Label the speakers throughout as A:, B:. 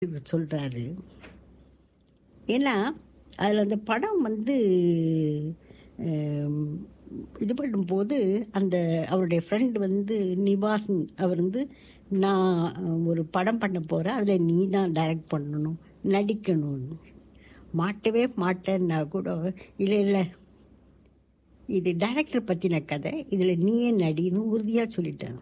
A: இவர் சொல்கிறாரு ஏன்னா அதில் அந்த படம் வந்து ஆம், இது பண்ணும்போது அந்த அவருடைய ஃப்ரெண்ட் வந்து நிவாஸ் அவர் வந்து நான் ஒரு படம் பண்ண போகிறேன் அதில் நீ தான் டைரக்ட் பண்ணணும் நடிக்கணும்னு மாட்டவே மாட்டேன்னா கூட இல்லை இல்லை இது டைரக்டர் பற்றின கதை இதில் நீயே நடின்னு உறுதியாக சொல்லிட்டேன்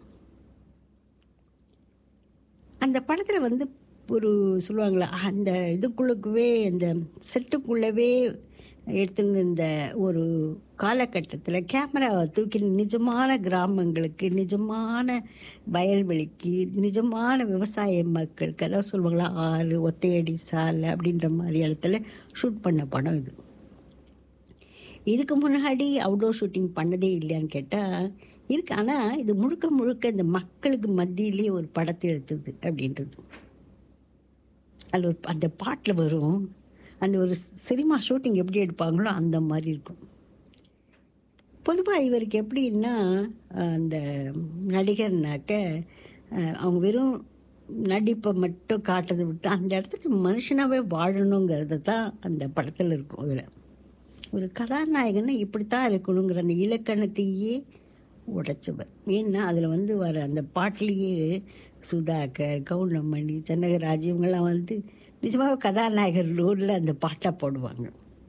A: அந்த படத்தில் வந்து ஒரு சொல்லுவாங்களா அந்த இதுக்குள்ளவே அந்த செட்டுக்குள்ளவே எடுத்திருந்த இந்த ஒரு காலகட்டத்தில் கேமராவை தூக்கி நிஜமான கிராமங்களுக்கு நிஜமான வயல்வெளிக்கு நிஜமான விவசாய மக்களுக்கு அதாவது சொல்லுவாங்களா ஆறு ஒத்தையடி சாலை அப்படின்ற மாதிரி இடத்துல ஷூட் பண்ண படம் இது இதுக்கு முன்னாடி அவுடோர் ஷூட்டிங் பண்ணதே இல்லையான்னு கேட்டால் இருக்கு ஆனால் இது முழுக்க முழுக்க இந்த மக்களுக்கு மத்தியிலேயே ஒரு படத்தை எடுத்தது அப்படின்றது அதில் ஒரு அந்த பாட்டில் வரும் அந்த ஒரு சினிமா ஷூட்டிங் எப்படி எடுப்பாங்களோ அந்த மாதிரி இருக்கும் பொதுவாக இவருக்கு எப்படின்னா அந்த நடிகர்னாக்க அஹ், அவங்க வெறும் நடிப்பை மட்டும் காட்டுறதை விட்டு அந்த இடத்துல மனுஷனாகவே வாழணுங்கிறது தான் அந்த படத்தில் இருக்கும் அதில் ஒரு கதாநாயகனை இப்படித்தான் இருக்கணுங்கிற அந்த இலக்கணத்தையே உடைச்சவர் ஏன்னா அதில் வந்து வர அந்த பாட்டிலேயே சுதாகர் கவுண்டமணி ஜனகராஜ் இவங்கெல்லாம் வந்து நிஜமாக கதாநாயகர் ரோலில் அந்த பாட்டாக போடுவாங்க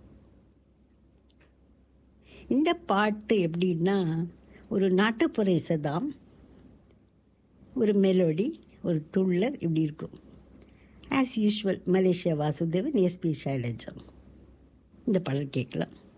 A: இந்த பாட்டு எப்படின்னா ஒரு நாட்டுப்புற இசைதான் ஒரு மெலோடி ஒரு துள்ளல் இப்படி இருக்கும் as usual Malaysia Vasudevan SP Shailaja இந்த பாடல் கேட்கலாம்